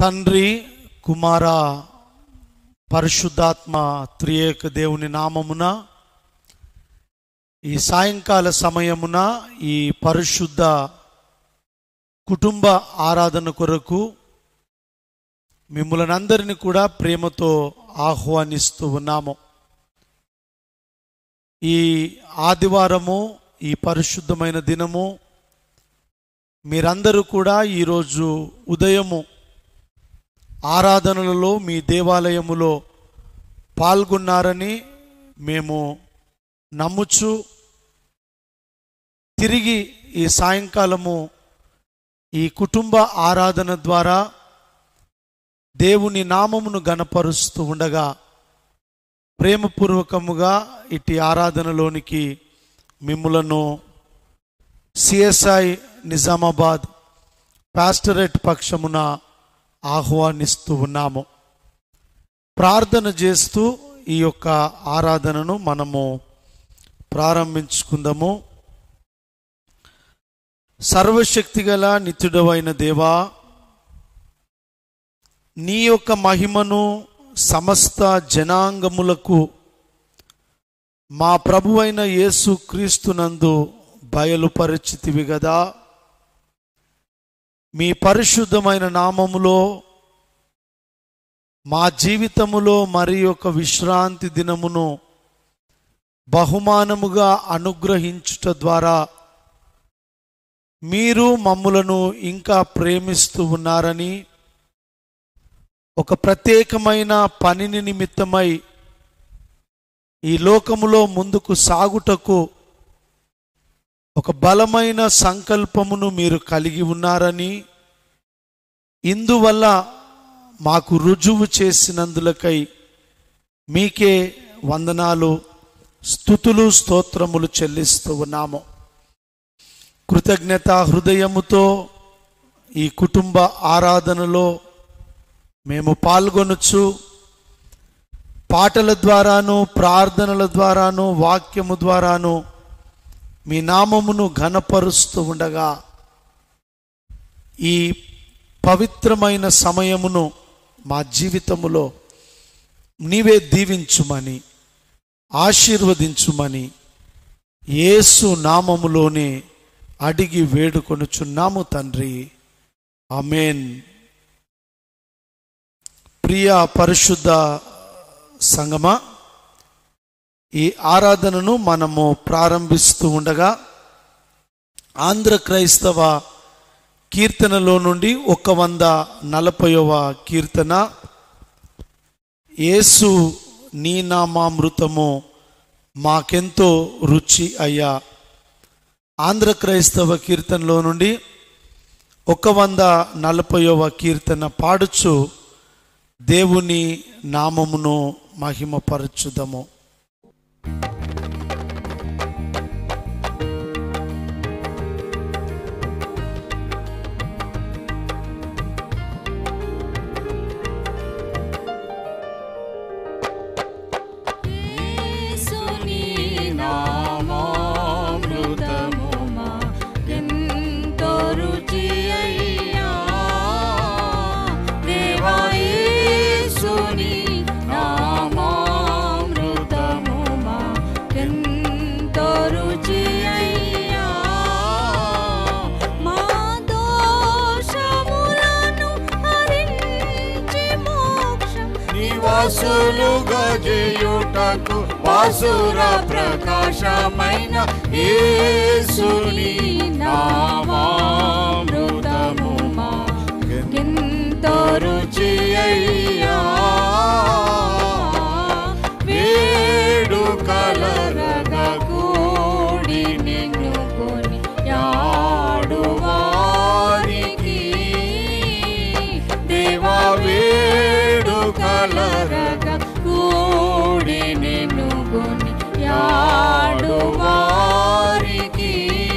తండ్రి కుమార పరిశుద్ధాత్మ త్రియేక దేవుని నామమున ఈ సాయంకాల సమయమున ఈ పరిశుద్ధ కుటుంబ ఆరాధన కొరకు మిమ్మల్ని అందరిని కూడా ప్రేమతో ఆహ్వానిస్తూ ఉన్నాము ఈ ఆదివారము ఈ పరిశుద్ధమైన దినము మీరందరూ కూడా ఈరోజు ఉదయము ఆరాధనలలో మీ దేవాలయములో పాల్గొన్నారని మేము నమ్ముచు తిరిగి ఈ సాయంకాలము ఈ కుటుంబ ఆరాధన ద్వారా దేవుని నామమును గనపరుస్తూ ఉండగా ప్రేమపూర్వకముగా ఇటు ఆరాధనలోనికి మిమ్ములను సిఎస్ఐ నిజామాబాద్ పాస్టరేట్ పక్షమున ఆహ్వానిస్తూ ఉన్నాము ప్రార్థన చేస్తూ ఈ యొక్క ఆరాధనను మనము ప్రారంభించుకుందాము సర్వశక్తిగల నిత్యుడవైన దేవా నీ యొక్క మహిమను సమస్త జనాంగములకు మా ప్రభువైన యేసు క్రీస్తునందు బయలుపరిచితివి గదా మీ పరిశుద్ధమైన నామములో మా జీవితములో మరి ఒక విశ్రాంతి దినమును బహుమానముగా అనుగ్రహించుట ద్వారా మీరు మమ్ములను ఇంకా ప్రేమిస్తూ ఉన్నారని ఒక ప్రత్యేకమైన పనిని నిమిత్తమై ఈ లోకములో ముందుకు సాగుటకు ఒక బలమైన సంకల్పమును మీరు కలిగి ఉన్నారని ఇందువల్ల మాకు రుజువు చేసినందులకై మీకే వందనాలు స్థుతులు స్తోత్రములు చెల్లిస్తూ ఉన్నాము కృతజ్ఞత హృదయముతో ఈ కుటుంబ ఆరాధనలో మేము పాల్గొనొచ్చు పాటల ద్వారాను ప్రార్థనల ద్వారాను వాక్యము ద్వారాను మీ నామమును ఘనపరుస్తూ ఉండగా ఈ పవిత్రమైన సమయమును మా జీవితములో నీవే దీవించుమని ఆశీర్వదించుమని యేసు నామములోనే అడిగి వేడుకొనుచున్నాము తండ్రి అమేన్ ప్రియ పరిశుద్ధ సంగమా ఈ ఆరాధనను మనము ప్రారంభిస్తూ ఉండగా ఆంధ్ర క్రైస్తవ కీర్తనలో నుండి ఒక వంద నలభైవ కీర్తన యేసు నీ నామామృతము మాకెంతో రుచి అయ్యా ఆంధ్ర క్రైస్తవ కీర్తనలో నుండి ఒక వంద నలభైవ కీర్తన పాడుచు దేవుని నామమును మహిమపరచుదము యేసుని నామామృతము మాకెంతో రుచి అయ్యా. దేవా యేసుని నామామృతము మాకెంతో రుచి అయ్యా. మా దోషములను హరించి మోక్షం నివాసులుగా చేయుటకు వాసుర ప్రకాశమైన యేసుని నామామృతము ఎంతో రుచి అయ్యా వేడు కలరగ కూడి నిన్ను కొని యాడు వారికి దేవా వేడు కలరగ కూడి నిన్ను కొని యాడు వారికి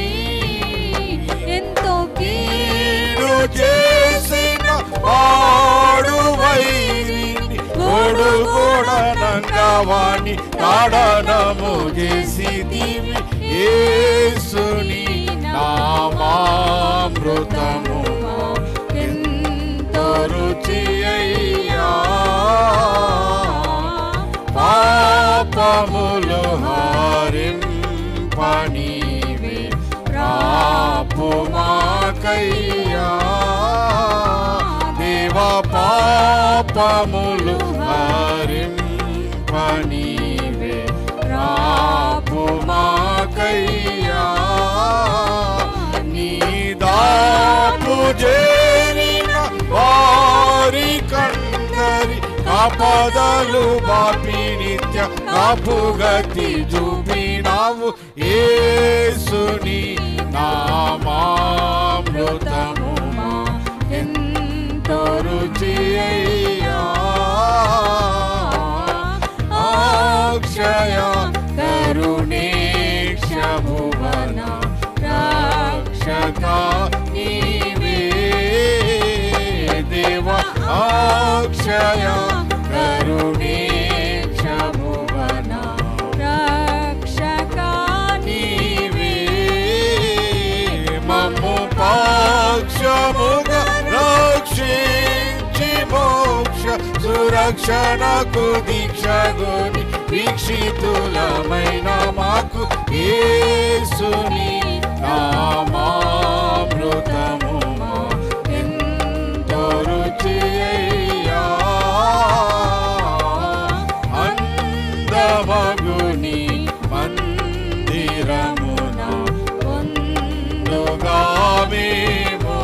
ఎంతో కీడు కీడు చేసిన వాడు వైరిని గొడుగొడనంగవాణి తాడనము చేసి దివి యేసుని నామామృతము ఎంతో రుచి పాపములు హరింపనీవే రాపు మాకయ్యా నీ దాపు చేరిన వారి కన్నరి ఆపదలు బాపి నిత్య కాపుగతి చూపినావు ఏసుని నామామృతము ఎంతో రుచి అయ్యా అక్షయ కరుణేక్ష భువన రక్షక నీవే దేవ అక్షయ కరుణేక్ష భువన రక్షకా నీవే మమ్ము పాక్షముగా రక్షించి మోక్ష సురక్షణకు దీక్షగుని వీక్షితులమైన మాకు యేసుని నామామృతము ఎంతో రుచి అయ్యా అందమగుని మందిరమున పొందుగా మేము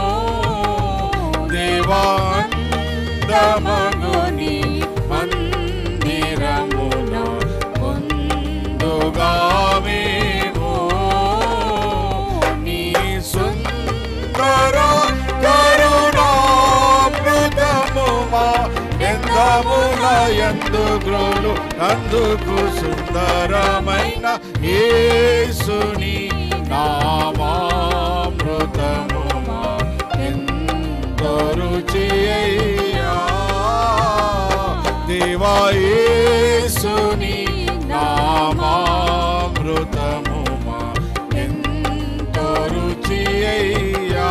దేవాందమగుని మందిరమున పొందుగా మేము నీ సుందర కరుణామృతము మా ఎందముల ఎందు గ్రోలు అందుకు సుందరమైన యేసుని నామామృతము మా ఎంతో రుచి అయ్యా దేవా యేసుని నామామృతము మా ఎంతో రుచి అయ్యా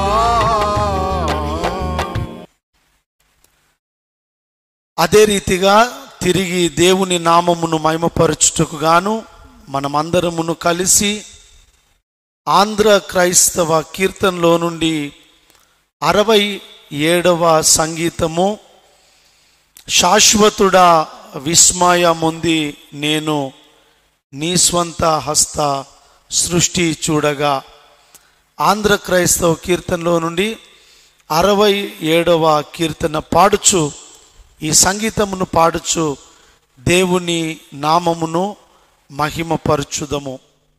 అదే రీతిగా తిరిగి దేవుని నామమును మహిమపరచుటకు గాను మనమందరమును కలిసి ఆంధ్ర క్రైస్తవ కీర్తనలో నుండి అరవై ఏడవ సంగీతము శాశ్వతుడా విస్మయముంది నేను నీ స్వంత హస్త సృష్టి చూడగా ఆంధ్ర క్రైస్తవ కీర్తనలో నుండి అరవై ఏడవ కీర్తన పాడుచు ఈ సంగీతమును పాడుచు దేవుని నామమును మహిమపరచుదము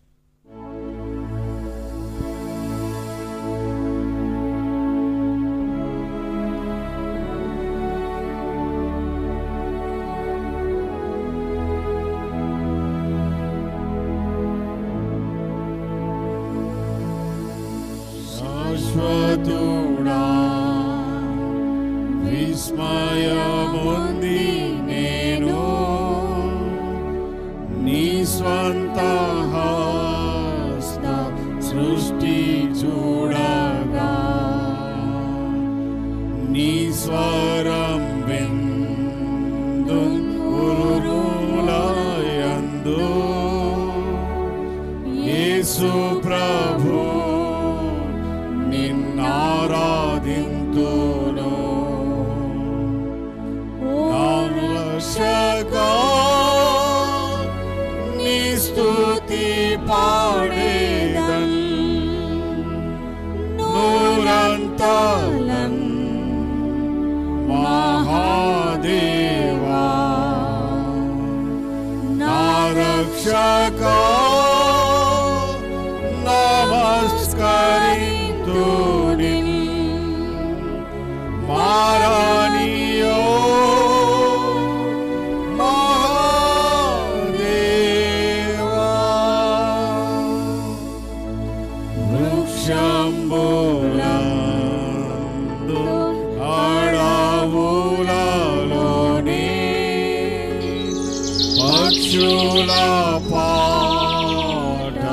శాశ్వతుడా విస్మయముంది నేను నీ స్వంత హస్త సృష్టి చూడగా నీ స్వరం విందు ఉరుములయందు యేసు ప్రభు నిన్నారాధింతును నామశగా నీ స్తుతి పాడేదన్ నూరంతలం మహాదేవా నా రక్షకా నమస్కరింతుని మారానియో మహాదేవా వృక్షంబులందు అడవులలోని పక్షుల పాట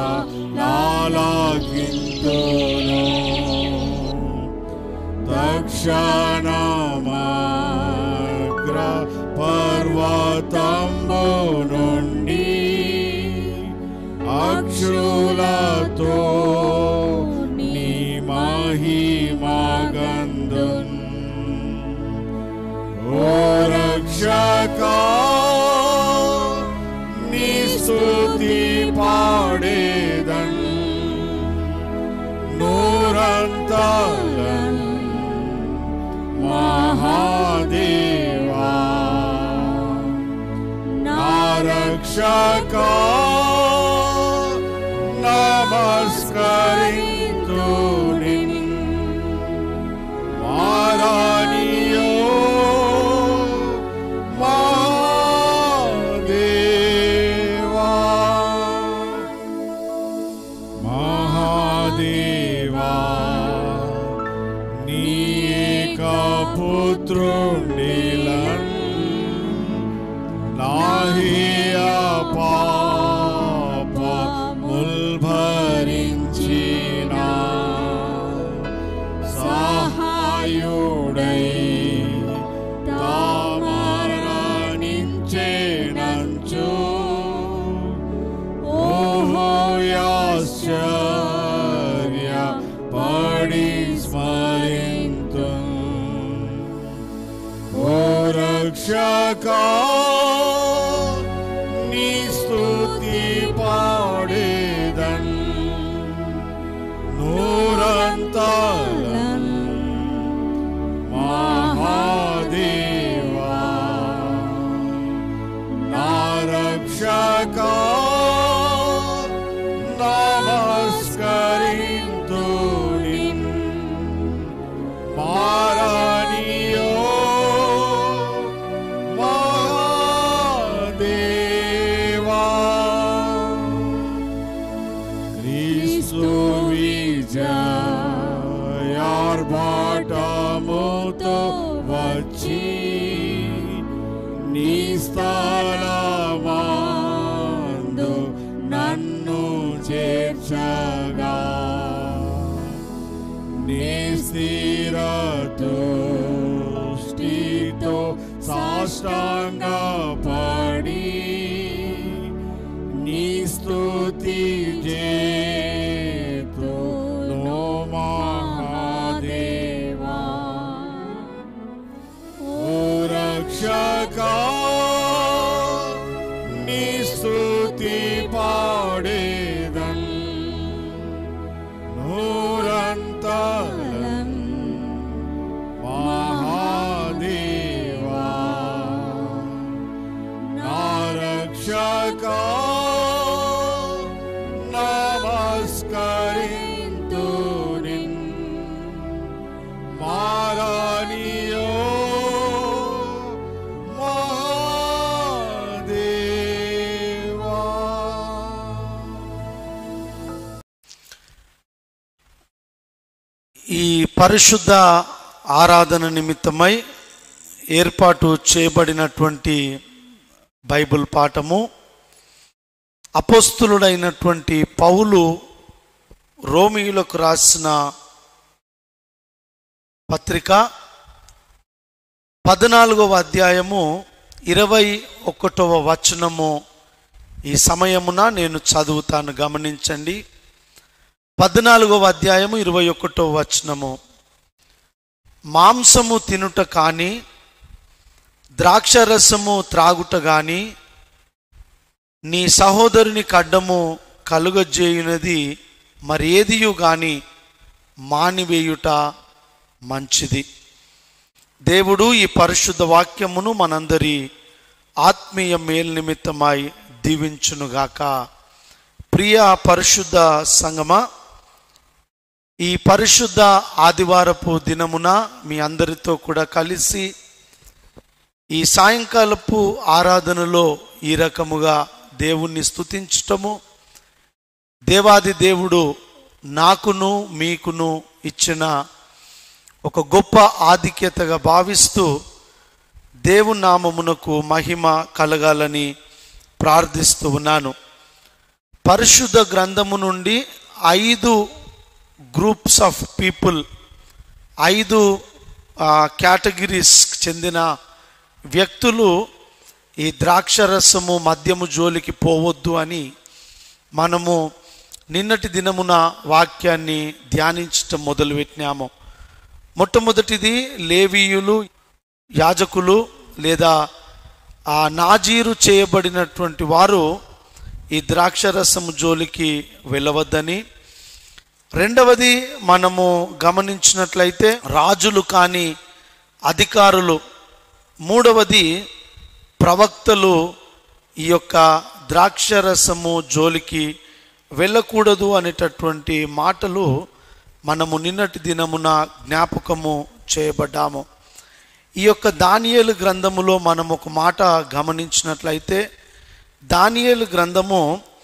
నాలాగింతును తక్షణమగ్ర పర్వతంబు నుండి అక్షులతో నీ మహిమగంధం ఓ రక్షక నీ స్తుతి పాడేదన్ నూరంతలన్ మహాదేవా నా రక్షక నమస్కరింతు నిన్ మారానియో మహాదేవా మహాదేవా నీ ఏక పుత్రుండిలన్ నాహియా పాప ముల్భరించిన సహాయుడై తామరణించేనంచు ఓహో యాశ్చర్య పడి స్మరింతు ఓ రక్షక నీ స్తుతి పాడేదన్ నూరంతలన్ మహాదేవా నా రక్షక నమస్కరింతు నిన్ మారానియో మహాదేవా క్రీస్తు విజయార్భాటముతో వచ్చి నీ స్థలమందు నన్ను చేర్చగా నీ స్థిరతుష్టితో సాష్టాంగ పడి నీ స్తుతి చేతు నో మహాదేవా ఓ రక్షక నీ స్తుతి పాడేదన్ నూరంతలన్ మహాదేవా నా రక్షక నమస్కరింతు నిన్ మారానియో మహాదేవా ఈ పరిశుద్ధ ఆరాధన నిమిత్తమై ఏర్పాటు చేయబడినటువంటి బైబిల్ పాఠము అపోస్తులుడైనటువంటి పౌలు రోమియులకు రాసిన పత్రిక పద్నాలుగవ అధ్యాయము ఇరవై ఒకటవ వచనము ఈ సమయమున నేను చదువుతాను గమనించండి పద్నాలుగవ అధ్యాయము ఇరవై ఒకటో వచనము మాంసము తినుట కానీ ద్రాక్షరసము త్రాగుట గాని నీ సహోదరుని కడ్డము కలుగజేయునది మరేదియు గాని మానివేయుట మంచిది దేవుడు ఈ పరిశుద్ధ వాక్యమును మనందరి ఆత్మీయ మేలు నిమిత్తమై దీవించునుగాక ప్రియ పరిశుద్ధ సంగమా ఈ పరిశుద్ధ ఆదివారపు దినమున మీ అందరితో కూడా కలిసి ఈ సాయంకాలపు ఆరాధనలో ఈ రకముగా దేవుణ్ణి స్తుతించటము దేవాది దేవుడు నాకును మీకును ఇచ్చిన ఒక గొప్ప ఆధిక్యతగా భావిస్తూ దేవుని నామమునకు మహిమ కలగాలని ప్రార్థిస్తూ ఉన్నాను పరిశుద్ధ గ్రంథము నుండి ఐదు గ్రూప్స్ ఆఫ్ పీపుల్ ఐదు కేటగిరీస్ చెందిన వ్యక్తులు ఈ ద్రాక్షరసము మద్యము జోలికి పోవద్దు అని మనము నిన్నటి దినమున వాక్యాన్ని ధ్యానించటం మొదలుపెట్టినాము మొట్టమొదటిది లేవీయులు యాజకులు లేదా ఆ నాజీరు చేయబడినటువంటి వారు ఈ ద్రాక్షరసము జోలికి వెళ్ళవద్దని రెండవది మనము గమనించినట్లయితే రాజులు కానీ అధికారులు మూడవది ప్రవక్తలు ఈ యొక్క ద్రాక్షరసము జోలికి వెళ్ళకూడదు అనేటటువంటి మాటలు మనము నిన్నటి దినమున జ్ఞాపకము చేయబడ్డాము ఈ యొక్క దానియేలు గ్రంథములో మనం ఒక మాట గమనించినట్లయితే దానియేలు గ్రంథము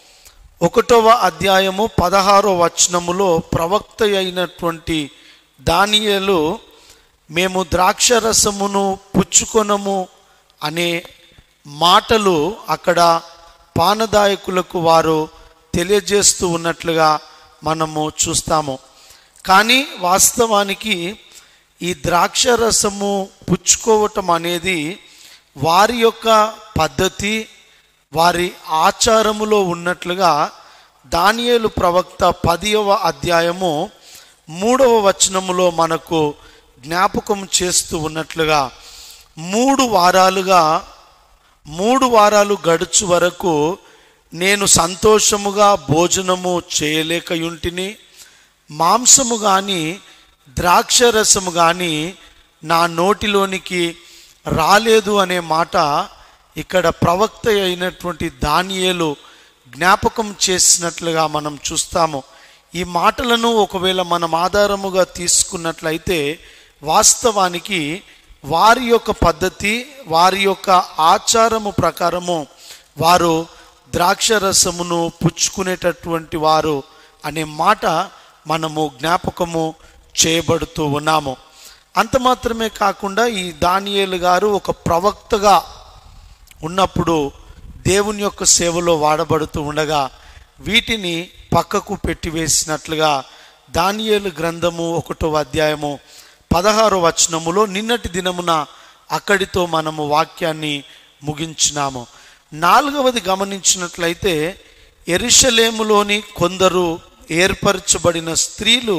ఒకటవ అధ్యాయము పదహారో వచనములో ప్రవక్త అయినటువంటి దానియేలు మేము ద్రాక్షరసమును పుచ్చుకొనము అనే మాటలు అక్కడ పానదాయకులకు వారు తెలియజేస్తూ ఉన్నట్లుగా మనము చూస్తాము కానీ వాస్తవానికి ఈ ద్రాక్షరసము పుచ్చుకోవటం అనేది వారి యొక్క పద్ధతి వారి ఆచారములో ఉన్నట్లుగా దానియేలు ప్రవక్త పదియవ అధ్యాయము మూడవ వచనములో మనకు జ్ఞాపకం చేస్తూ ఉన్నట్లుగా మూడు వారాలుగా మూడు వారాలు గడుచు వరకు నేను సంతోషముగా భోజనము చేయలేకయుంటిని మాంసము కానీ ద్రాక్షరసము కానీ నా నోటిలోనికి రాలేదు అనే మాట ఇక్కడ ప్రవక్త అయినటువంటి దానియేలు జ్ఞాపకం చేసినట్లుగా మనం చూస్తాము ఈ మాటలను ఒకవేళ మనం ఆధారముగా తీసుకున్నట్లయితే వాస్తవానికి వారి యొక్క పద్ధతి వారి యొక్క ఆచారము ప్రకారము వారు ద్రాక్షరసమును పుచ్చుకునేటటువంటి వారు అనే మాట మనము జ్ఞాపకము చేయబడుతూ ఉన్నాము అంత మాత్రమే కాకుండా ఈ దానియేలు గారు ఒక ప్రవక్తగా ఉన్నప్పుడు దేవుని యొక్క సేవలో వాడబడుతూ ఉండగా వీటిని పక్కకు పెట్టివేసినట్లుగా దానియేలు గ్రంథము ఒకటో అధ్యాయము పదహారో వచనములో నిన్నటి దినమున అక్కడితో మనము వాక్యాన్ని ముగించినాము నాలుగవది గమనించినట్లయితే ఎరుషలేములోని కొందరు ఏర్పరచబడిన స్త్రీలు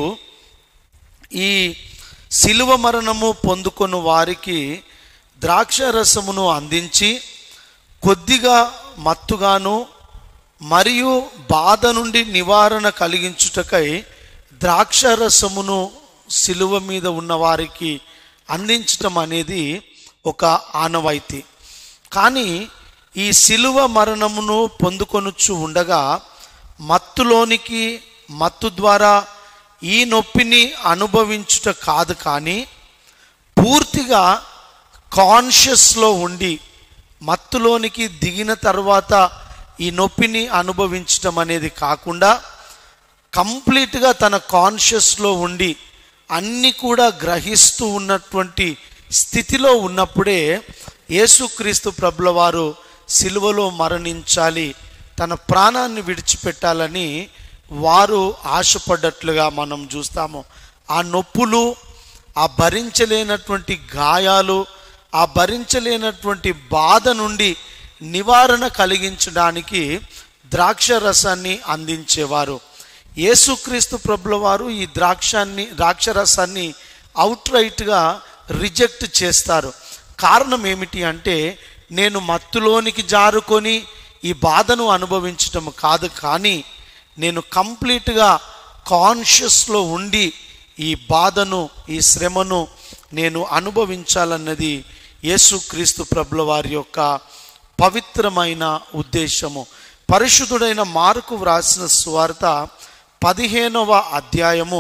ఈ శిలువ మరణము పొందుకొని వారికి ద్రాక్షరసమును అందించి కొద్దిగా మత్తుగాను మరియు బాధ నుండి నివారణ కలిగించుటకై ద్రాక్షరసమును శిలువ మీద ఉన్న వారికి అందించటం అనేది ఒక ఆనవాయితీ కానీ ఈ శిలువ మరణమును పొందుకొనుచు ఉండగా మత్తులోనికి మత్తు ద్వారా ఈ నొప్పిని అనుభవించుట కాదు కానీ పూర్తిగా కాన్షియస్లో ఉండి మత్తులోనికి దిగిన తర్వాత ఈ నొప్పిని అనుభవించటం అనేది కాకుండా కంప్లీట్గా తన కాన్షియస్లో ఉండి అన్ని కూడా గ్రహిస్తూ ఉన్నటువంటి స్థితిలో ఉన్నప్పుడే యేసుక్రీస్తు ప్రభుల వారు సిలువలో మరణించాలి తన ప్రాణాన్ని విడిచిపెట్టాలని వారు ఆశపడ్డట్లుగా మనం చూస్తాము ఆ నొప్పులు ఆ భరించలేనటువంటి గాయాలు ఆ భరించలేనటువంటి బాధ నుండి నివారణ కలిగించడానికి ద్రాక్ష రసాన్ని అందించేవారు యేసుక్రీస్తు ప్రభుల వారు ఈ ద్రాక్షాన్ని ద్రాక్షరసాన్ని అవుట్ రైట్గా రిజెక్ట్ చేస్తారు కారణం ఏమిటి అంటే నేను మత్తులోనికి జారుకొని ఈ బాధను అనుభవించటం కాదు కానీ నేను కంప్లీట్గా కాన్షియస్లో ఉండి ఈ బాధను ఈ శ్రమను నేను అనుభవించాలన్నది యేసుక్రీస్తు ప్రభుల వారి యొక్క పవిత్రమైన ఉద్దేశము పరిశుద్ధుడైన మార్కు వ్రాసిన సువార్త పదిహేనవ అధ్యాయము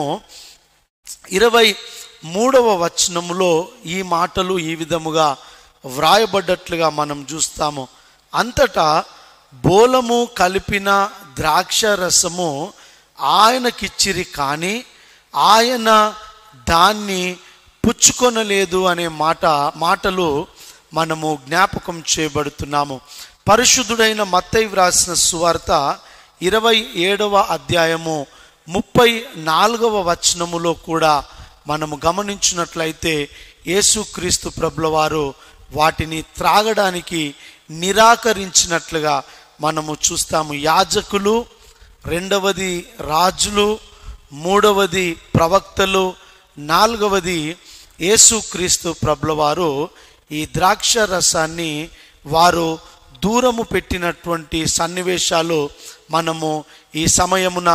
ఇరవై మూడవ వచనములో ఈ మాటలు ఈ విధముగా వ్రాయబడ్డట్లుగా మనం చూస్తాము అంతటా బోలము కలిపిన ద్రాక్ష రసము ఆయనకిచ్చిరి కానీ ఆయన దాన్ని పుచ్చుకొనలేదు అనే మాట మాటలు మనము జ్ఞాపకం చేయబడుతున్నాము పరిశుద్ధుడైన మత్తయి వ్రాసిన సువార్త ఇరవై ఏడవ అధ్యాయము ముప్పై నాలుగవ వచనములో కూడా మనము గమనించినట్లయితే యేసుక్రీస్తు ప్రభుల వారు వాటిని త్రాగడానికి నిరాకరించినట్లుగా మనము చూస్తాము యాజకులు రెండవది రాజులు మూడవది ప్రవక్తలు నాలుగవది యేసుక్రీస్తు ప్రభుల వారు ఈ ద్రాక్ష రసాన్ని వారు దూరము పెట్టినటువంటి సన్నివేశాలు మనము ఈ సమయమున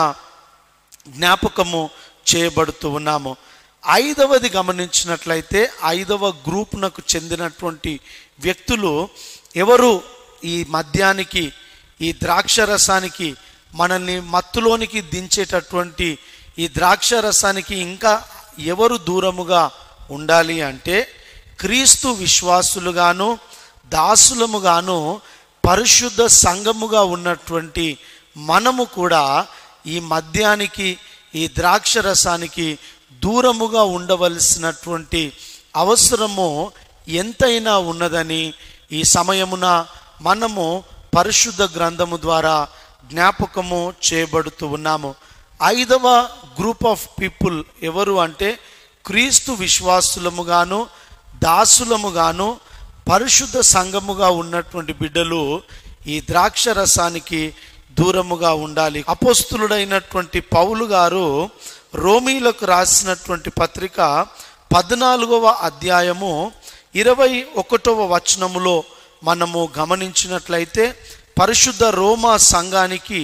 జ్ఞాపకము చేయబడుతూ ఉన్నాము ఐదవది గమనించినట్లయితే ఐదవ గ్రూప్నకు చెందినటువంటి వ్యక్తులు ఎవరు ఈ మద్యానికి ఈ ద్రాక్ష రసానికి మనల్ని మత్తులోనికి దించేటటువంటి ఈ ద్రాక్ష రసానికి ఇంకా ఎవరు దూరముగా ఉండాలి అంటే క్రీస్తు విశ్వాసులుగాను దాసులముగాను పరిశుద్ధ సంఘముగా ఉన్నటువంటి మనము కూడా ఈ మద్యానికి ఈ ద్రాక్ష రసానికి దూరముగా ఉండవలసినటువంటి అవసరము ఎంతైనా ఉన్నదని ఈ సమయమున మనము పరిశుద్ధ గ్రంథము ద్వారా జ్ఞాపకము చేయబడుతూ ఉన్నాము ఐదవ గ్రూప్ ఆఫ్ పీపుల్ ఎవరు అంటే క్రీస్తు విశ్వాసులముగాను దాసులముగాను పరిశుద్ధ సంఘముగా ఉన్నటువంటి బిడ్డలు ఈ ద్రాక్ష రసానికి దూరముగా ఉండాలి అపోస్తులుడైనటువంటి పౌలు గారు రోమీలకు రాసినటువంటి పత్రిక పద్నాలుగవ అధ్యాయము ఇరవై ఒకటవ వచనములో మనము గమనించినట్లయితే పరిశుద్ధ రోమా సంఘానికి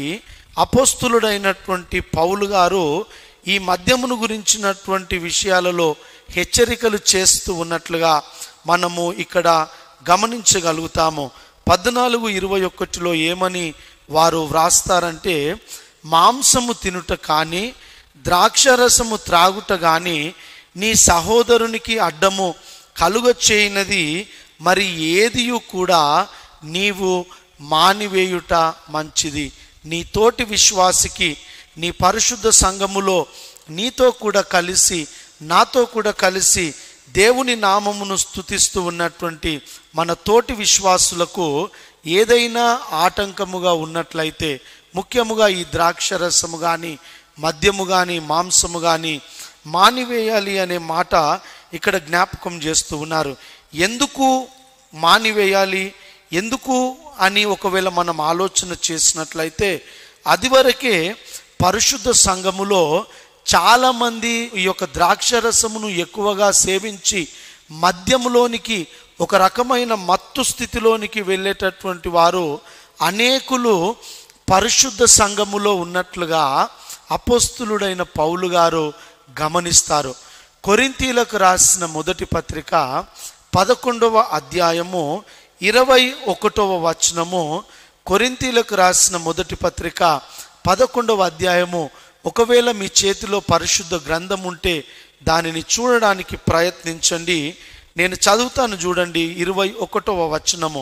అపోస్తులుడైనటువంటి పౌలు గారు ఈ మద్యమును గురించినటువంటి విషయాలలో హెచ్చరికలు చేస్తూ ఉన్నట్లుగా మనము ఇక్కడ గమనించగలుగుతాము పద్నాలుగు ఇరవై ఒకటిలో ఏమని వారు వ్రాస్తారంటే మాంసము తినుట కానీ ద్రాక్షరసము త్రాగుట కానీ నీ సహోదరునికి అడ్డము కలుగ చేయనది మరి ఏదియు కూడా నీవు మానివేయుట మంచిది నీ తోటి విశ్వాసికి నీ పరిశుద్ధ సంఘములో నీతో కూడా కలిసి నాతో కూడా కలిసి దేవుని నామమును స్తుతిస్తూ ఉన్నటువంటి మన తోటి విశ్వాసులకు ఏదైనా ఆటంకముగా ఉన్నట్లయితే ముఖ్యముగా ఈ ద్రాక్షరసము కానీ మద్యము కానీ మాంసము కానీ మానివేయాలి అనే మాట ఇక్కడ జ్ఞాపకం చేస్తూ ఉన్నారు ఎందుకు మానివేయాలి ఎందుకు అని ఒకవేళ మనం ఆలోచన చేసినట్లయితే అది వరకే పరిశుద్ధ సంఘములో చాలామంది ఈ యొక్క ద్రాక్షరసమును ఎక్కువగా సేవించి మద్యములోనికి ఒక రకమైన మత్తు స్థితిలోనికి వెళ్ళేటటువంటి వారు అనేకులు పరిశుద్ధ సంఘములో ఉన్నట్లుగా అపోస్తులుడైన పౌలు గారు గమనిస్తారు కొరింతీలకు రాసిన మొదటి పత్రిక పదకొండవ అధ్యాయము ఇరవై ఒకటవ వచనము కొరింతీలకు రాసిన మొదటి పత్రిక పదకొండవ అధ్యాయము ఒకవేళ మీ చేతిలో పరిశుద్ధ గ్రంథం ఉంటే దానిని చూడడానికి ప్రయత్నించండి నేను చదువుతాను చూడండి ఇరవై ఒకటవ వచనము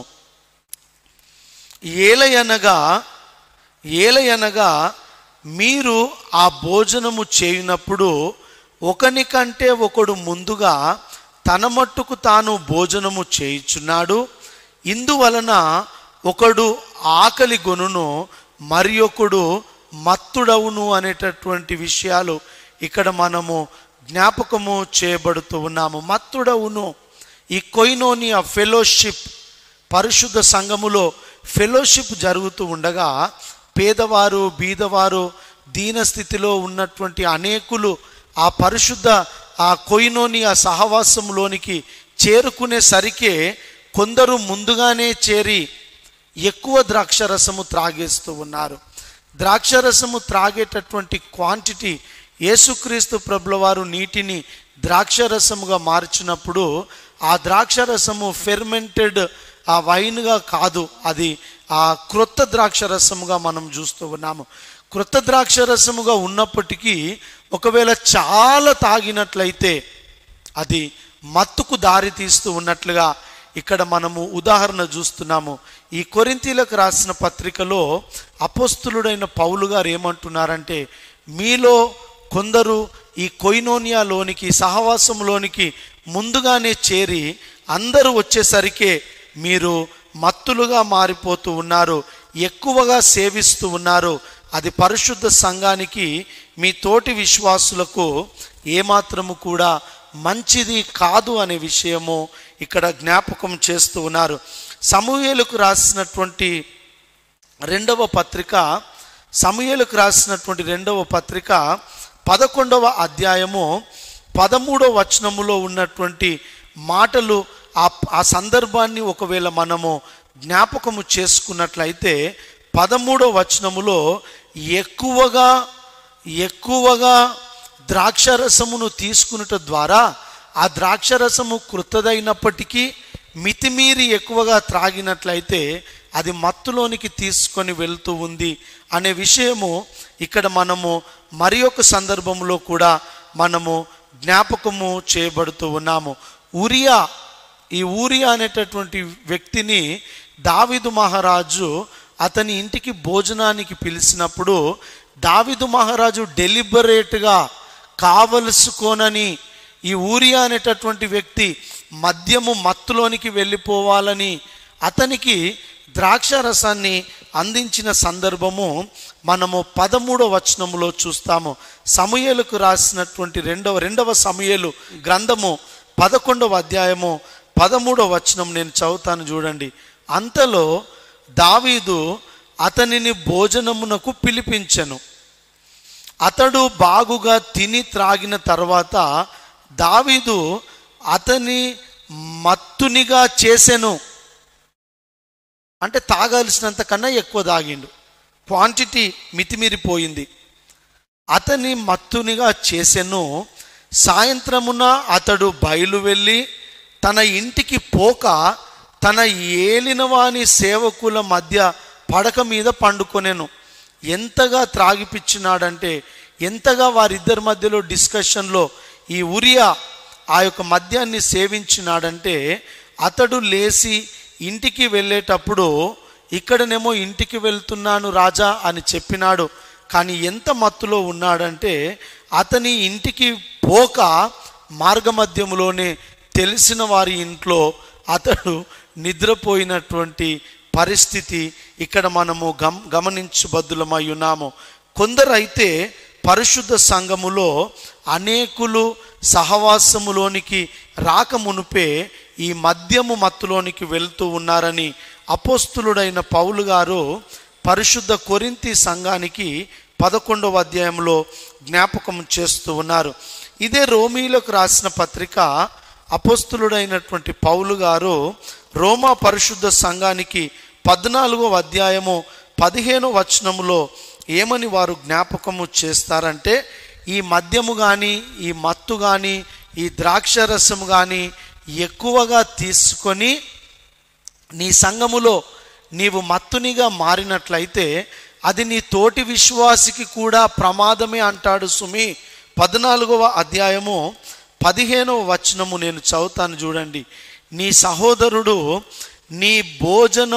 ఏలయనగా ఏలయనగా మీరు ఆ భోజనము చేయునప్పుడు ఒకనికంటే ఒకడు ముందుగా తన మట్టుకు తాను భోజనము చేయుచున్నాడు ఇందువలన ఒకడు ఆకలి గొనును మరి ఒకడు మత్తుడవును అనేటటువంటి విషయాలు ఇక్కడ మనము జ్ఞాపకము చేయబడుతూ ఉన్నాము మత్తుడవును ఈ కొయినోనియా ఫెలోషిప్ పరిశుద్ధ సంఘములో ఫెలోషిప్ జరుగుతూ ఉండగా పేదవారు బీదవారు దీన స్థితిలో ఉన్నటువంటి అనేకులు ఆ పరిశుద్ధ ఆ కొయినోని ఆ సహవాసంలోనికి చేరుకునేసరికే కొందరు ముందుగానే చేరి ఎక్కువ ద్రాక్షరసము త్రాగేస్తూ ఉన్నారు ద్రాక్షరసము త్రాగేటటువంటి క్వాంటిటీ యేసుక్రీస్తు ప్రభుల వారు నీటిని ద్రాక్షరసముగా మార్చినప్పుడు ఆ ద్రాక్షరసము ఫెర్మెంటెడ్ ఆ వైన్గా కాదు అది ఆ క్రొత్త ద్రాక్షరసముగా మనం చూస్తూ ఉన్నాము క్రొత్త ద్రాక్షరసముగా ఉన్నప్పటికీ ఒకవేళ చాలా తాగినట్లయితే అది మత్తుకు దారి తీస్తూ ఉన్నట్లుగా ఇక్కడ మనము ఉదాహరణ చూస్తున్నాము ఈ కొరింతీలకు రాసిన పత్రికలో అపోస్తులుడైన పౌలు గారు ఏమంటున్నారంటే మీలో కొందరు ఈ కొయినోనియాలోనికి సహవాసంలోనికి ముందుగానే చేరి అందరూ వచ్చేసరికే మీరు మత్తులుగా మారిపోతూ ఉన్నారు ఎక్కువగా సేవిస్తూ ఉన్నారు అది పరిశుద్ధ సంఘానికి మీ తోటి విశ్వాసులకు ఏమాత్రము కూడా మంచిది కాదు అనే విషయము ఇక్కడ జ్ఞాపకం చేస్తూ ఉన్నారు సమూహేలకు రాసినటువంటి రెండవ పత్రిక సమూహేలకు రాసినటువంటి రెండవ పత్రిక పదకొండవ అధ్యాయము పదమూడవ వచనములో ఉన్నటువంటి మాటలు ఆ ఆ సందర్భాన్ని ఒకవేళ మనము జ్ఞాపకము చేసుకున్నట్లయితే పదమూడో వచనములో ఎక్కువగా ఎక్కువగా ద్రాక్షరసమును తీసుకునుట ద్వారా ఆ ద్రాక్షరసము కృతదైనప్పటికీ మితిమీరి ఎక్కువగా త్రాగినట్లయితే అది మత్తులోనికి తీసుకొని వెళ్తూ ఉంది అనే విషయము ఇక్కడ మనము మరి ఒక సందర్భంలో కూడా మనము జ్ఞాపకము చేయబడుతూ ఉన్నాము ఉరియా ఈ ఊరియా అనేటటువంటి వ్యక్తిని దావిదు మహారాజు అతని ఇంటికి భోజనానికి పిలిచినప్పుడు దావిదు మహారాజు డెలిబరేట్గా కావలసుకోనని ఈ ఊరియా అనేటటువంటి వ్యక్తి మద్యము మత్తులోనికి వెళ్ళిపోవాలని అతనికి ద్రాక్ష రసాన్ని అందించిన సందర్భము మనము పదమూడవ వచనములో చూస్తాము సమయలకు రాసినటువంటి రెండవ రెండవ సమయలు గ్రంథము పదకొండవ అధ్యాయము పదమూడవ వచనం నేను చదువుతాను చూడండి అంతలో దావీదు అతనిని భోజనమునకు పిలిపించెను అతడు బాగుగా తిని త్రాగిన తర్వాత దావీదు అతని మత్తునిగా చేసెను అంటే తాగాల్సినంత కన్నా ఎక్కువ తాగిండు క్వాంటిటీ మితిమీరిపోయింది అతని మత్తునిగా చేసెను సాయంత్రమున అతడు బయలు వెళ్ళి తన ఇంటికి పోక తన ఏలినవాని సేవకుల మధ్య పడక మీద పండుకొనెను ఎంతగా త్రాగిపిచ్చినాడంటే ఎంతగా వారిద్దరి మధ్యలో డిస్కషన్లో ఈ ఉరియా ఆ యొక్క మద్యాన్ని సేవించినాడంటే అతడు లేచి ఇంటికి వెళ్ళేటప్పుడు ఇక్కడనేమో ఇంటికి వెళ్తున్నాను రాజా అని చెప్పినాడు కానీ ఎంత మత్తులో ఉన్నాడంటే అతని ఇంటికి పోక మార్గమధ్యములోనే తెలిసిన వారి ఇంట్లో అతడు నిద్రపోయినటువంటి పరిస్థితి ఇక్కడ మనము గమ గమనించబద్దులమై ఉన్నాము కొందరైతే పరిశుద్ధ సంఘములో అనేకులు సహవాసములోనికి రాకమునుపే ఈ మద్యము మత్తులోనికి వెళ్తూ ఉన్నారని అపోస్తులుడైన పౌలు గారు పరిశుద్ధ కొరింతి సంఘానికి పదకొండవ అధ్యాయంలో జ్ఞాపకం చేస్తూ ఉన్నారు ఇదే రోమీలకు రాసిన పత్రిక అపోస్తులుడైనటువంటి పౌలు గారు రోమా పరిశుద్ధ సంఘానికి పద్నాలుగో అధ్యాయము పదిహేను వచనములో ఏమని వారు జ్ఞాపకము చేస్తారంటే ఈ మద్యము కానీ ఈ మత్తు కానీ ఈ ద్రాక్షరసం కానీ ఎక్కువగా తీసుకొని నీ సంఘములో నీవు మత్తునిగా మారినట్లయితే అది నీ తోటి విశ్వాసికి కూడా ప్రమాదమే అంటాడు సుమి పద్నాలుగవ అధ్యాయము పదిహేనవ వచనము నేను చదువుతాను చూడండి నీ సహోదరుడు నీ భోజన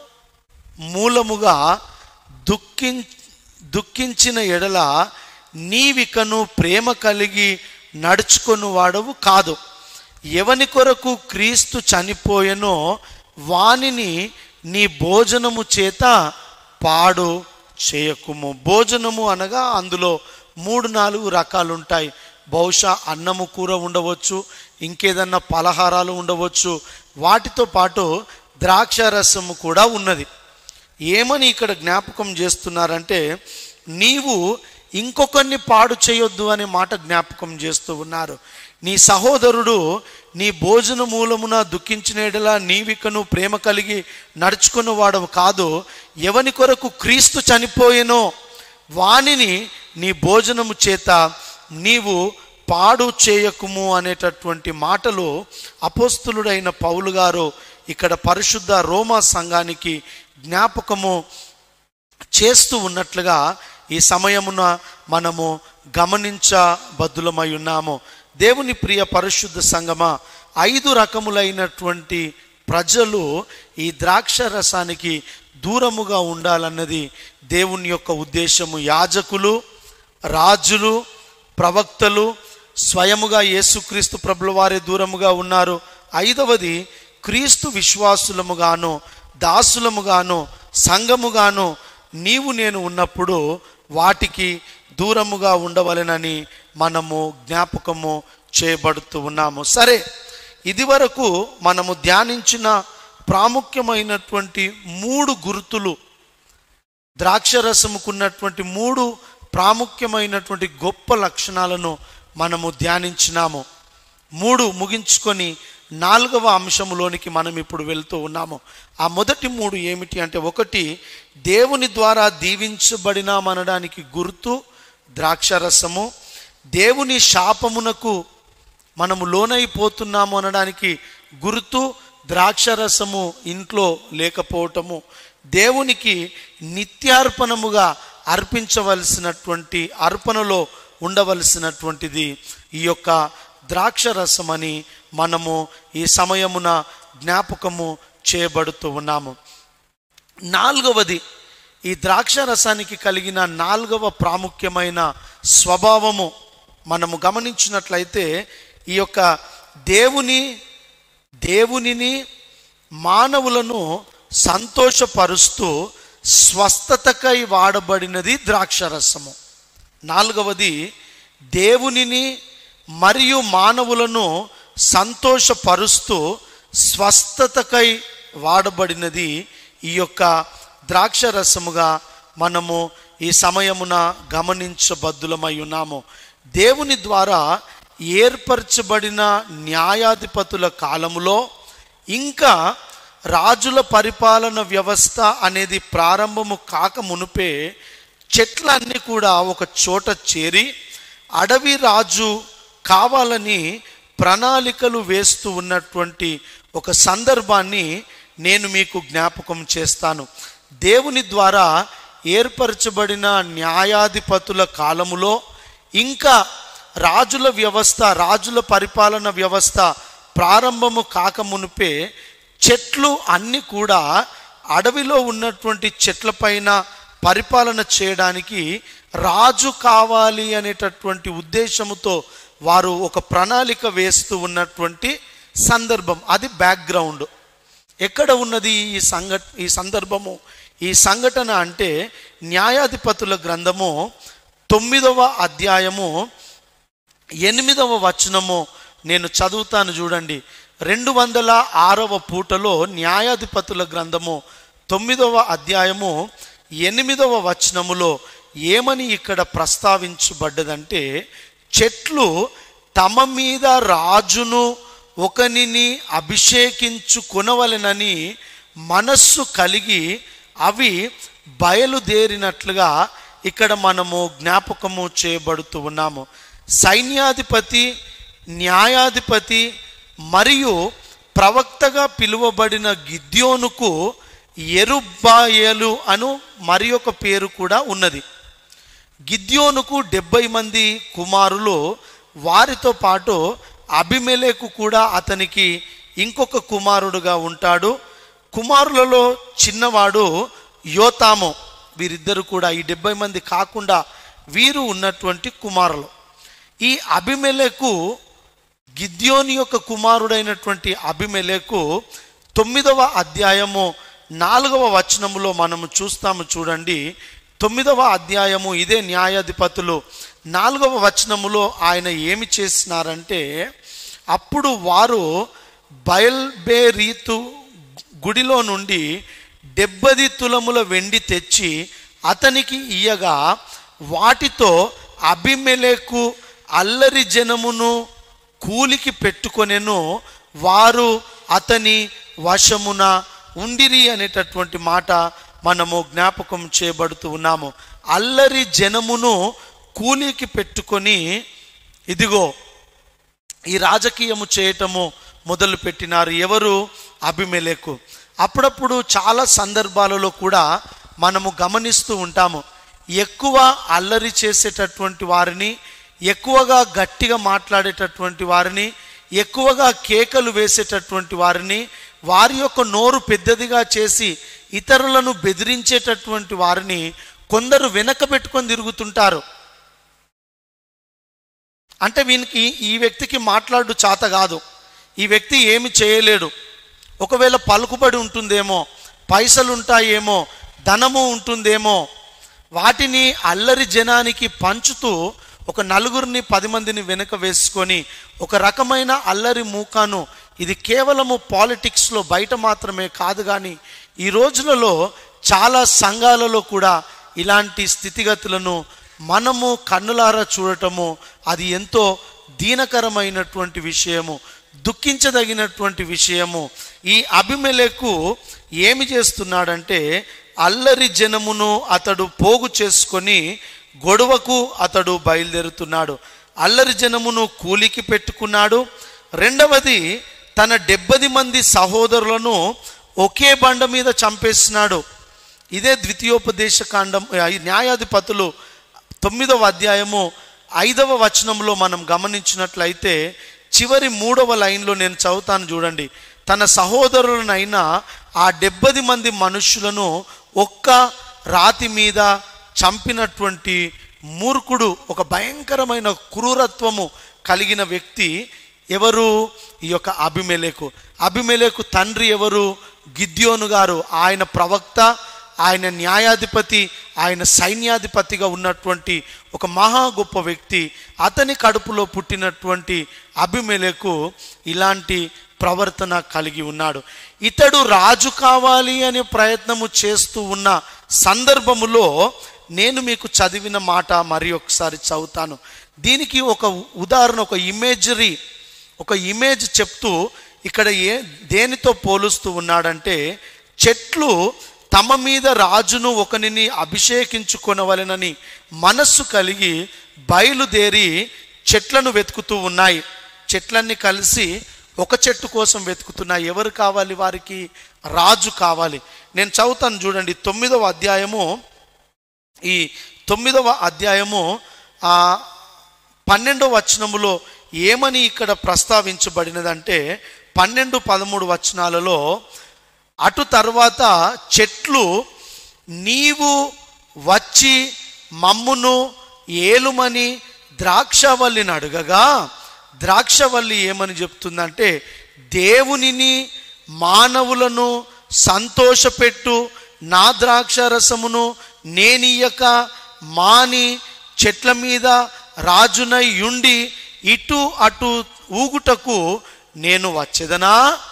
మూలముగా దుఃఖి దుఃఖించిన ఎడల నీవికను ప్రేమ కలిగి నడుచుకొని వాడవు కాదు ఎవని కొరకు క్రీస్తు చనిపోయెనో వానిని నీ భోజనము చేత పాడు చేయకుము భోజనము అనగా అందులో మూడు నాలుగు రకాలు ఉంటాయి బహుశా అన్నము కూర ఉండవచ్చు ఇంకేదన్నా పలహారాలు ఉండవచ్చు వాటితో పాటు ద్రాక్ష రసము కూడా ఉన్నది ఏమని ఇక్కడ జ్ఞాపకం చేస్తున్నారంటే నీవు ఇంకొకరిని పాడు చేయొద్దు అనే మాట జ్ఞాపకం చేస్తూ ఉన్నారు నీ సహోదరుడు నీ భోజన మూలమున దుఃఖించినడలా నీవికను ప్రేమ కలిగి నడుచుకున్న వాడవు కాదు ఎవని కొరకు క్రీస్తు చనిపోయేనో వానిని నీ భోజనము చేత నీవు పాడు చేయకుము అనేటటువంటి మాటలు అపోస్తులుడైన పౌలు గారు ఇక్కడ పరిశుద్ధ రోమా సంఘానికి జ్ఞాపకము చేస్తూ ఉన్నట్లుగా ఈ సమయమున మనము గమనించబద్దులమై ఉన్నాము దేవుని ప్రియ పరిశుద్ధ సంగమా ఐదు రకములైనటువంటి ప్రజలు ఈ ద్రాక్ష రసానికి దూరముగా ఉండాలన్నది దేవుని యొక్క ఉద్దేశము యాజకులు రాజులు ప్రవక్తలు స్వయముగా యేసుక్రీస్తు ప్రభుల వారే దూరముగా ఉన్నారు ఐదవది క్రీస్తు విశ్వాసులముగాను దాసులముగాను సంఘముగాను నీవు నేను ఉన్నప్పుడు వాటికి దూరముగా ఉండవలెనని మనము జ్ఞాపకము చేయబడుతూ ఉన్నాము సరే ఇదివరకు మనము ధ్యానించిన ప్రాముఖ్యమైనటువంటి మూడు గుర్తులు ద్రాక్షరసముకున్నటువంటి మూడు ప్రాముఖ్యమైనటువంటి గొప్ప లక్షణాలను మనము ధ్యానించినాము మూడు ముగించుకొని నాలుగవ అంశములోనికి మనం ఇప్పుడు వెళ్తూ ఉన్నాము ఆ మొదటి మూడు ఏమిటి అంటే ఒకటి దేవుని ద్వారా దీవించబడినామనడానికి గుర్తు ద్రాక్షరసము దేవుని శాపమునకు మనము లోనైపోతున్నాము అనడానికి గుర్తు ద్రాక్షరసము ఇంట్లో లేకపోవటము దేవునికి నిత్యార్పణముగా అర్పించవలసినటువంటి అర్పణలో ఉండవలసినటువంటిది ఈ యొక్క ద్రాక్షరసం అని మనము ఈ సమయమున జ్ఞాపకము చేయబడుతూ ఉన్నాము నాలుగవది ఈ ద్రాక్ష రసానికి కలిగిన నాలుగవ ప్రాముఖ్యమైన స్వభావము మనము గమనించినట్లయితే ఈ యొక్క దేవుని దేవునిని మానవులను సంతోషపరుస్తూ స్వస్థతకై వాడబడినది ద్రాక్షరసము నాలుగవది దేవునిని మరియు మానవులను సంతోషపరుస్తూ స్వస్థతకై వాడబడినది ఈ యొక్క ద్రాక్షరసముగా మనము ఈ సమయమున గమనించబద్దులమై ఉన్నాము దేవుని ద్వారా ఏర్పరచబడిన న్యాయాధిపతుల కాలములో ఇంకా రాజుల పరిపాలన వ్యవస్థ అనేది ప్రారంభము కాక మునుపే చెట్లన్నీ కూడా ఒక చోట చేరి అడవి రాజు కావాలని ప్రణాళికలు వేస్తూ ఉన్నటువంటి ఒక సందర్భాన్ని నేను మీకు జ్ఞాపకం చేస్తాను దేవుని ద్వారా ఏర్పరచబడిన న్యాయాధిపతుల కాలములో ఇంకా రాజుల వ్యవస్థ రాజుల పరిపాలన వ్యవస్థ ప్రారంభము కాక మునిపే చెట్లు అన్ని కూడా అడవిలో ఉన్నటువంటి చెట్లపైన పరిపాలన చేయడానికి రాజు కావాలి అనేటటువంటి ఉద్దేశముతో వారు ఒక ప్రణాళిక వేస్తూ ఉన్నటువంటి సందర్భం అది బ్యాక్గ్రౌండ్ ఎక్కడ ఉన్నది ఈ సంఘ ఈ సందర్భము ఈ సంఘటన అంటే న్యాయాధిపతుల గ్రంథము తొమ్మిదవ అధ్యాయము ఎనిమిదవ వచనము నేను చదువుతాను చూడండి రెండు వందల ఆరవ పూటలో న్యాయాధిపతుల గ్రంథము తొమ్మిదవ అధ్యాయము ఎనిమిదవ వచనములో ఏమని ఇక్కడ ప్రస్తావించబడ్డదంటే చెట్లు తమ మీద రాజును ఒకనిని అభిషేకించుకొనవలెనని మనస్సు కలిగి అవి బయలుదేరినట్లుగా ఇక్కడ మనము జ్ఞాపకము చేయబడుతూ ఉన్నాము సైన్యాధిపతి న్యాయాధిపతి మరియు ప్రవక్తగా పిలువబడిన గిద్యోనుకు ఎరుబ్బాయలు అను మరి ఒక పేరు కూడా ఉన్నది గిద్యోనుకు డెబ్బై మంది కుమారులు వారితో పాటు అభిమెలేకు కూడా అతనికి ఇంకొక కుమారుడుగా ఉంటాడు కుమారులలో చిన్నవాడు యోతాము వీరిద్దరు కూడా ఈ డెబ్బై మంది కాకుండా వీరు ఉన్నటువంటి కుమారులు ఈ అభిమెలకు గిద్యోని యొక్క కుమారుడైనటువంటి అభిమెలకు తొమ్మిదవ అధ్యాయము నాలుగవ వచనములో మనము చూస్తాము చూడండి తొమ్మిదవ అధ్యాయము ఇదే న్యాయాధిపతులు నాలుగవ వచనములో ఆయన ఏమి చేసినారంటే అప్పుడు వారు బయల్బేరీతు గుడిలో నుండి డెబ్బది తులముల వెండి తెచ్చి అతనికి ఇయ్యగా వాటితో అభిమెలకు అల్లరి జనమును కూలికి పెట్టుకొనెను వారు అతని వశమున ఉండిరి అనేటటువంటి మాట మనము జ్ఞాపకం చేయబడుతూ ఉన్నాము అల్లరి జనమును కూలికి పెట్టుకొని ఇదిగో ఈ రాజకీయము చేయటము మొదలు పెట్టినారు ఎవరు అభిమెలకు అప్పుడప్పుడు చాలా సందర్భాలలో కూడా మనము గమనిస్తూ ఉంటాము ఎక్కువ అల్లరి చేసేటటువంటి వారిని ఎక్కువగా గట్టిగా మాట్లాడేటటువంటి వారిని ఎక్కువగా కేకలు వేసేటటువంటి వారిని వారి యొక్క నోరు పెద్దదిగా చేసి ఇతరులను బెదిరించేటటువంటి వారిని కొందరు వెనక పెట్టుకొని తిరుగుతుంటారు అంటే వీనికి ఈ వ్యక్తికి మాట్లాడు చాత కాదు ఈ వ్యక్తి ఏమి చేయలేడు ఒకవేళ పలుకుబడి ఉంటుందేమో పైసలు ఉంటాయేమో ధనము ఉంటుందేమో వాటిని అల్లరి జనానికి పంచుతూ ఒక నలుగురిని పది మందిని వెనుక వేసుకొని ఒక రకమైన అల్లరి మూకాను ఇది కేవలము పాలిటిక్స్లో బయట మాత్రమే కాదు కానీ ఈ రోజులలో చాలా సంఘాలలో కూడా ఇలాంటి స్థితిగతులను మనము కన్నులారా చూడటము అది ఎంతో దీనకరమైనటువంటి విషయము దుఃఖించదగినటువంటి విషయము ఈ అభిమెలకు ఏమి చేస్తున్నాడంటే అల్లరి జనమును అతడు పోగు చేసుకొని గొడవకు అతడు బయలుదేరుతున్నాడు అల్లరి జనమును కూలికి పెట్టుకున్నాడు రెండవది తన డెబ్బది మంది సహోదరులను ఒకే బండ మీద చంపేసినాడు ఇదే ద్వితీయోపదేశ కాండం ఈ న్యాయాధిపతులు తొమ్మిదవ అధ్యాయము ఐదవ వచనంలో మనం గమనించినట్లయితే చివరి మూడవ లైన్లో నేను చదువుతాను చూడండి తన సహోదరులనైనా ఆ డెబ్బది మంది మనుషులను ఒక్క రాతి మీద చంపినటువంటి మూర్ఖుడు ఒక భయంకరమైన క్రూరత్వము కలిగిన వ్యక్తి ఎవరు ఈ యొక్క అభిమెలేకు అభిమెలేకు తండ్రి ఎవరు గిద్యోను గారు ఆయన ప్రవక్త ఆయన న్యాయాధిపతి ఆయన సైన్యాధిపతిగా ఉన్నటువంటి ఒక మహా గొప్ప వ్యక్తి అతని కడుపులో పుట్టినటువంటి అభిమెలకు ఇలాంటి ప్రవర్తన కలిగి ఉన్నాడు ఇతడు రాజు కావాలి అనే ప్రయత్నము చేస్తూ ఉన్న సందర్భములో నేను మీకు చదివిన మాట మరి ఒకసారి చదువుతాను దీనికి ఒక ఉదాహరణ ఒక ఇమేజరీ ఒక ఇమేజ్ చెప్తూ ఇక్కడ ఏ దేనితో పోలుస్తూ ఉన్నాడంటే చెట్లు తమ మీద రాజును ఒకనిని అభిషేకించుకొనవలెనని మనస్సు కలిగి బయలుదేరి చెట్లను వెతుకుతూ ఉన్నాయి చెట్లన్నీ కలిసి ఒక చెట్టు కోసం వెతుకుతున్నాయి ఎవరు కావాలి వారికి రాజు కావాలి నేను చదువుతాను చూడండి తొమ్మిదవ అధ్యాయము ఈ తొమ్మిదవ అధ్యాయము ఆ పన్నెండవ వచనములో ఏమని ఇక్కడ ప్రస్తావించబడినదంటే పన్నెండు పదమూడు వచనాలలో అటు తర్వాత చెట్లు నీవు వచ్చి మమ్మును ఏలుమని ద్రాక్షవల్లిని అడగగా ద్రాక్షవల్లి ఏమని చెప్తుందంటే దేవునిని మానవులను సంతోషపెట్టు నా ద్రాక్ష రసమును నేనియక మాని చెట్ల మీద రాజునై యుండి ఇటు అటు ఊగుటకు నేను వచ్చేదనా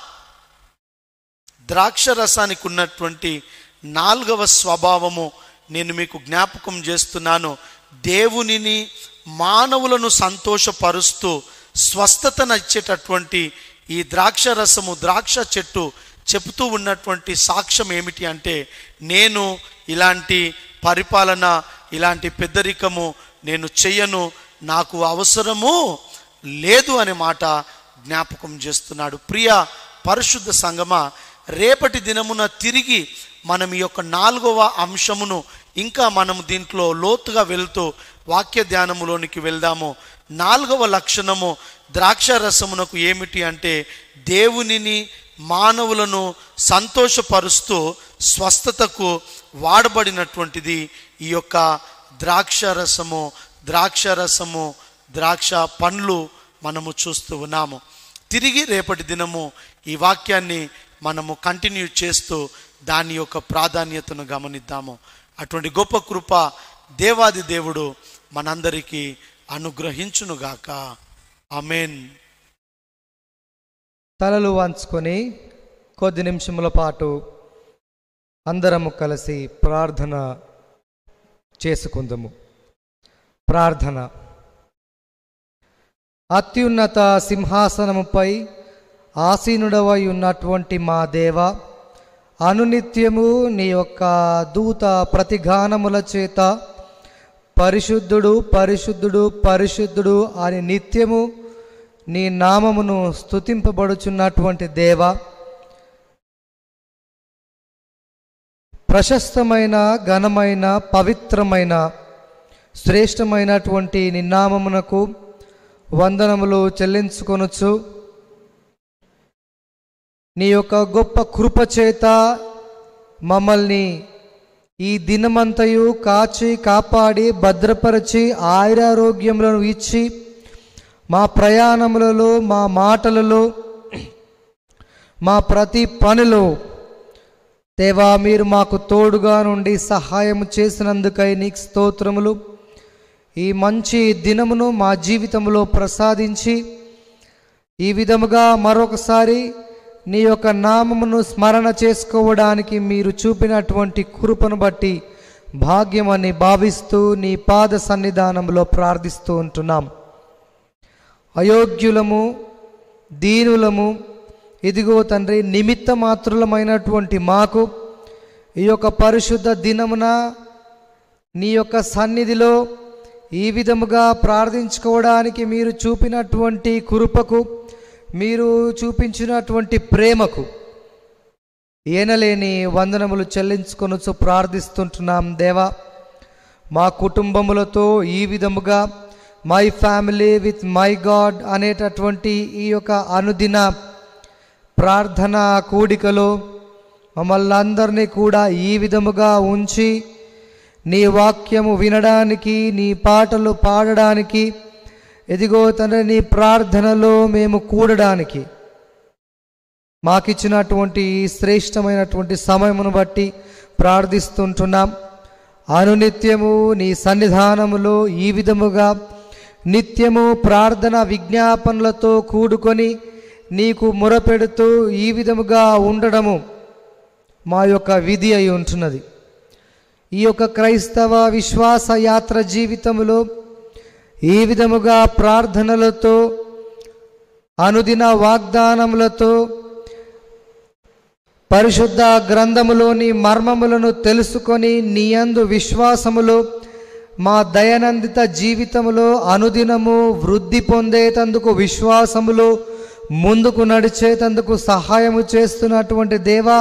ద్రాక్ష రసానికి ఉన్నటువంటి నాలుగవ స్వభావము నేను మీకు జ్ఞాపకం చేస్తున్నాను దేవునిని మానవులను సంతోషపరుస్తూ స్వస్థతనిచ్చేటటువంటి ఈ ద్రాక్ష రసము ద్రాక్ష చెట్టు చెబుతూ ఉన్నటువంటి సాక్ష్యం ఏమిటి అంటే నేను ఇలాంటి పరిపాలన ఇలాంటి పెద్దరికము నేను చెయ్యను నాకు అవసరము లేదు అనే మాట జ్ఞాపకం చేస్తున్నాడు ప్రియ పరిశుద్ధ సంగమ రేపటి దినమున తిరిగి మనం ఈ యొక్క నాలుగవ అంశమును ఇంకా మనం దీంట్లో లోతుగా వెళ్తూ వాక్య ధ్యానములోనికి వెళ్దాము నాలుగవ లక్షణము ద్రాక్ష రసమునకు ఏమిటి అంటే దేవునిని మానవులను సంతోషపరుస్తూ స్వస్థతకు వాడబడినటువంటిది ఈ యొక్క ద్రాక్ష రసము ద్రాక్ష రసము ద్రాక్ష పండ్లు మనము చూస్తూ ఉన్నాము తిరిగి రేపటి దినము ఈ వాక్యాన్ని మనము కంటిన్యూ చేస్తూ దాని యొక్క ప్రాధాన్యతను గమనిద్దాము అటువంటి గొప్ప కృప దేవాది దేవుడు మనందరికీ అనుగ్రహించునుగాక అమేన్ తలలు వంచుకొని కొద్ది నిమిషముల పాటు అందరము కలిసి ప్రార్థన చేసుకుందాము ప్రార్థన అత్యున్నత సింహాసనముపై ఆసీనుడవై ఉన్నటువంటి మా దేవ అనునిత్యము నీ యొక్క దూత ప్రతిగానముల చేత పరిశుద్ధుడు పరిశుద్ధుడు పరిశుద్ధుడు అని నిత్యము నీ నామమును స్తుతింపబడుచున్నటువంటి దేవ ప్రశస్తమైన ఘనమైన పవిత్రమైన శ్రేష్టమైనటువంటి నీ నామమునకు వందనములు చెల్లించుకొనొచ్చు నీ యొక్క గొప్ప కృప చేత మమ్మల్ని ఈ దినమంతయు కాచి కాపాడి భద్రపరిచి ఆయురారోగ్యములను ఇచ్చి మా ప్రయాణములలో మా మాటలలో మా ప్రతి పనిలో దేవా మీరు మాకు తోడుగా నుండి సహాయం చేసినందుకై నీకు స్తోత్రములు ఈ మంచి దినమును మా జీవితంలో ప్రసాదించి ఈ విధముగా మరొకసారి నీ యొక్క నామమును స్మరణ చేసుకోవడానికి మీరు చూపినటువంటి కృపను బట్టి భాగ్యమని భావిస్తూ నీ పాద సన్నిధానంలో ప్రార్థిస్తూ ఉంటున్నాం అయోగ్యులము దీనులము ఇదిగో తండ్రి నిమిత్త మాత్రులమైనటువంటి మాకు ఈ యొక్క పరిశుద్ధ దినమున నీ యొక్క సన్నిధిలో ఈ విధముగా ప్రార్థించుకోవడానికి మీరు చూపినటువంటి కృపకు మీరు చూపించినటువంటి ప్రేమకు ఏనలేని వందనములు చెల్లించుకొనొచ్చు ప్రార్థిస్తుంటున్నాం దేవా మా కుటుంబములతో ఈ విధముగా my family with my God అనేటటువంటి ఈ యొక్క అనుదిన ప్రార్థన కూడికలో మమ్మల్ని అందరినీ కూడా ఈ విధముగా ఉంచి నీ వాక్యము వినడానికి నీ పాటలు పాడడానికి ఎదిగో తండ్రి నీ ప్రార్థనలో మేము కూడడానికి మాకిచ్చినటువంటి ఈ శ్రేష్టమైనటువంటి సమయమును బట్టి ప్రార్థిస్తుంటున్నాం అనునిత్యము నీ సన్నిధానములో ఈ విధముగా నిత్యము ప్రార్థన విజ్ఞాపనలతో కూడుకొని నీకు మొరపెడుతూ ఈ విధముగా ఉండడము మా యొక్క విధి అయి ఉంటున్నది ఈ యొక్క క్రైస్తవ విశ్వాస యాత్ర జీవితములో ఈ విధముగా ప్రార్థనలతో అనుదిన వాగ్దానములతో పరిశుద్ధ గ్రంథములోని మర్మములను తెలుసుకొని నీయందు విశ్వాసములో మా దయనందిత జీవితములో అనుదినము వృద్ధి పొందేటందుకు విశ్వాసములో ముందుకు నడిచేటందుకు సహాయము చేస్తున్నటువంటి దేవా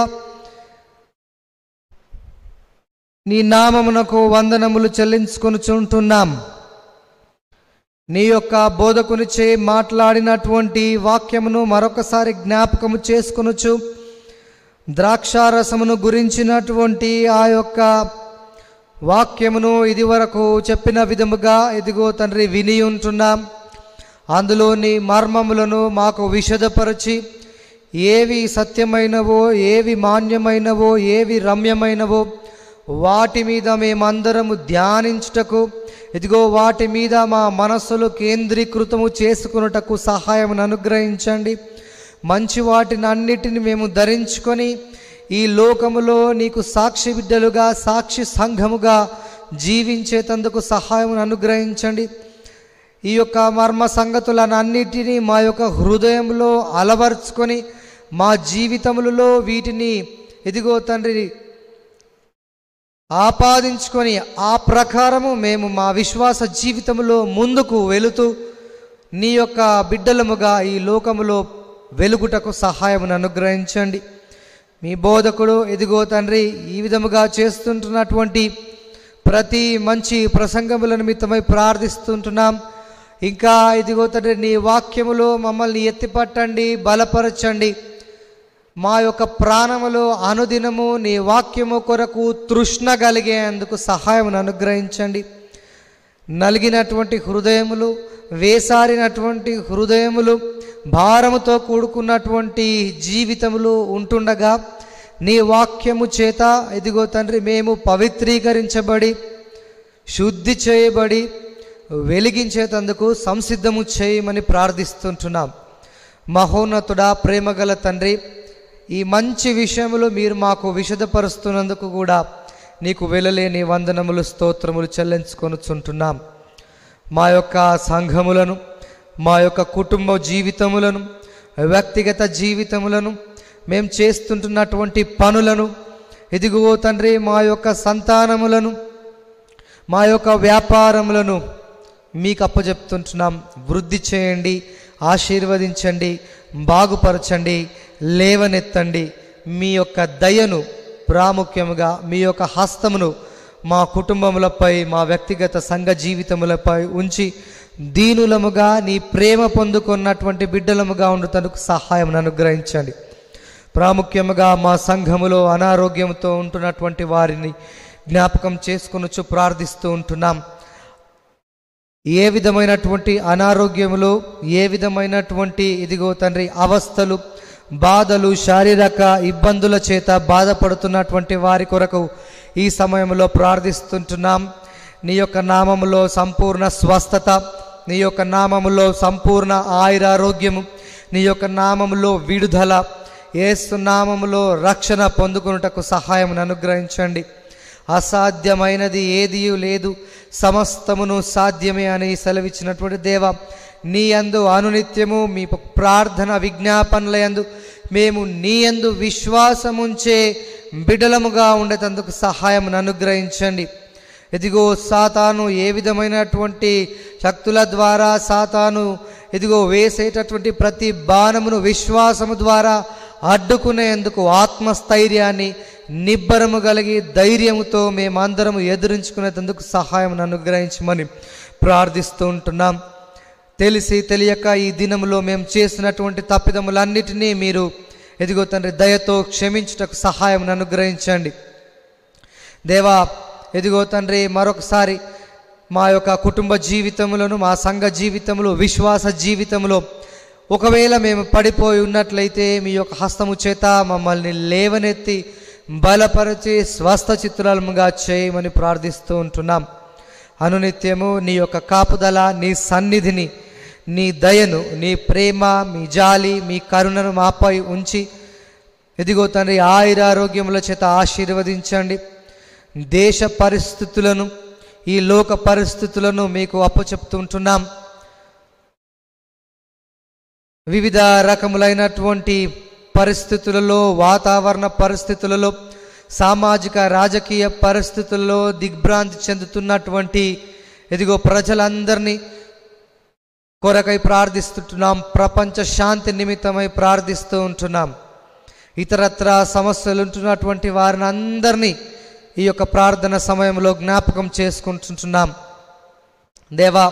నీ నామమునకు వందనములు చెల్లించుకొనుచుంటున్నాం నీ యొక్క బోధకునిచే మాట్లాడినటువంటి వాక్యమును మరొకసారి జ్ఞాపకము చేసుకొనుచు ద్రాక్షారసమును గురించినటువంటి ఆ యొక్క వాక్యమును ఇదివరకు చెప్పిన విధముగా ఇదిగో తండ్రి విని ఉంటున్నాం అందులోని మర్మములను మాకు విషదపరచి ఏవి సత్యమైనవో ఏవి మాన్యమైనవో ఏవి రమ్యమైనవో వాటి మీద మేమందరము ధ్యానించుటకు ఇదిగో వాటి మీద మా మనస్సులు కేంద్రీకృతము చేసుకున్నటకు సహాయమును అనుగ్రహించండి మంచి వాటిని అన్నిటిని మేము ధరించుకొని ఈ లోకములో నీకు సాక్షి బిడ్డలుగా సాక్షి సంఘముగా జీవించేటందుకు సహాయమును అనుగ్రహించండి ఈ యొక్క మర్మ సంగతులను అన్నిటినీ మా యొక్క హృదయంలో అలవర్చుకొని మా జీవితములలో వీటిని ఇదిగో తండ్రి ఆపాదించుకొని ఆ ప్రకారము మేము మా విశ్వాస జీవితంలో ముందుకు వెళుతూ నీ యొక్క బిడ్డలముగా ఈ లోకములో వెలుగుటకు సహాయమును అనుగ్రహించండి మీ బోధకుడు ఎదిగో తండ్రి ఈ విధముగా చేస్తుంటున్నటువంటి ప్రతి మంచి ప్రసంగముల నిమిత్తమై ప్రార్థిస్తుంటున్నాం ఇంకా ఇదిగో తండ్రి నీ వాక్యములో మమ్మల్ని ఎత్తిపట్టండి బలపరచండి మా యొక్క ప్రాణములో అనుదినము నీ వాక్యము కొరకు తృష్ణ కలిగేందుకు సహాయమును అనుగ్రహించండి నలిగినటువంటి హృదయములు వేసారినటువంటి హృదయములు భారముతో కూడుకున్నటువంటి జీవితములు ఉంటుండగా నీ వాక్యము చేత ఇదిగో తండ్రి మేము పవిత్రీకరించబడి శుద్ధి చేయబడి వెలిగించేటందుకు సంసిద్ధము చేయమని ప్రార్థిస్తుంటున్నాం మహోన్నతుడా ప్రేమగల తండ్రి ఈ మంచి విషయములు మీరు మాకు విషదపరుస్తున్నందుకు కూడా నీకు వెళ్ళలేని వందనములు స్తోత్రములు చెల్లించుకొనుచుంటున్నాం మా యొక్క సంఘములను మా యొక్క కుటుంబ జీవితములను వ్యక్తిగత జీవితములను మేము చేస్తుంటున్నటువంటి పనులను ఇదిగో తండ్రి మా యొక్క సంతానములను మా యొక్క వ్యాపారములను మీకు అప్పచెప్తుంటున్నాం వృద్ధి చేయండి ఆశీర్వదించండి బాగుపరచండి లేవనెత్తండి మీ యొక్క దయను ప్రాముఖ్యముగా మీ యొక్క హస్తమును మా కుటుంబములపై మా వ్యక్తిగత సంఘ జీవితములపై ఉంచి దీనులముగా నీ ప్రేమ పొందుకున్నటువంటి బిడ్డలముగా ఉండుటకు సహాయం అనుగ్రహించండి ప్రాముఖ్యముగా మా సంఘములో అనారోగ్యంతో ఉంటున్నటువంటి వారిని జ్ఞాపకం చేసుకొనొచ్చు ప్రార్థిస్తూ ఉంటున్నాం ఏ విధమైనటువంటి అనారోగ్యములు ఏ విధమైనటువంటి ఇదిగో తండ్రి అవస్థలు బాధలు శారీరక ఇబ్బందుల చేత బాధపడుతున్నటువంటి వారి కొరకు ఈ సమయంలో ప్రార్థిస్తుంటున్నాం నీ యొక్క నామములో సంపూర్ణ స్వస్థత నీ యొక్క నామములో సంపూర్ణ ఆయురారోగ్యము నీ యొక్క నామములో విడుదల ఏసు నామములో రక్షణ పొందుకున్నటకు సహాయమును అనుగ్రహించండి అసాధ్యమైనది ఏదీ లేదు సమస్తమును సాధ్యమే అని సెలవిచ్చినటువంటి దేవ నీ యందు అనునిత్యము మీ ప్రార్థన విజ్ఞాపనల యందు మేము నీ యందు విశ్వాసముంచే బిడలముగా ఉండేటందుకు సహాయం అనుగ్రహించండి ఇదిగో సాతాను ఏ విధమైనటువంటి శక్తుల ద్వారా సాతాను ఇదిగో వేసేటటువంటి ప్రతి బాణమును విశ్వాసము ద్వారా అడ్డుకునేందుకు ఆత్మస్థైర్యాన్ని నిబ్బరము కలిగి ధైర్యముతో మేమందరము ఎదురించుకునేందుకు సహాయం అనుగ్రహించమని ప్రార్థిస్తూ ఉంటున్నాం తెలిసి తెలియక ఈ దినములో మేము చేసినటువంటి తప్పిదములన్నిటినీ మీరు ఎదిగో తండ్రి దయతో క్షమించుటకు సహాయం అనుగ్రహించండి దేవా ఎదిగో తండ్రి మరొకసారి మా యొక్క కుటుంబ జీవితములను మా సంఘ జీవితములు విశ్వాస జీవితంలో ఒకవేళ మేము పడిపోయి ఉన్నట్లయితే మీ యొక్క హస్తము చేత మమ్మల్ని లేవనెత్తి బలపరిచి స్వస్థ చిత్రాలముగా చేయమని ప్రార్థిస్తూ ఉంటున్నాం అనునిత్యము నీ యొక్క కాపుదల నీ సన్నిధిని నీ దయను నీ ప్రేమ మీ జాలి మీ కరుణను మాపై ఉంచి ఎదిగో తండ్రి ఆయురారోగ్యముల చేత ఆశీర్వదించండి దేశ పరిస్థితులను ఈ లోక పరిస్థితులను మీకు అప్పచెప్తుంటున్నాం వివిధ రకములైనటువంటి పరిస్థితులలో వాతావరణ పరిస్థితులలో సామాజిక రాజకీయ పరిస్థితుల్లో దిగ్భ్రాంతి చెందుతున్నటువంటి ఎదిగో ప్రజలందరినీ కొరకై ప్రార్థిస్తుంటున్నాం ప్రపంచ శాంతి నిమిత్తమై ప్రార్థిస్తూ ఉంటున్నాం ఇతరత్ర సమస్యలు ఉంటున్నటువంటి వారిని అందరినీ ఈ యొక్క ప్రార్థన సమయంలో జ్ఞాపకం చేసుకుంటుంటున్నాం దేవా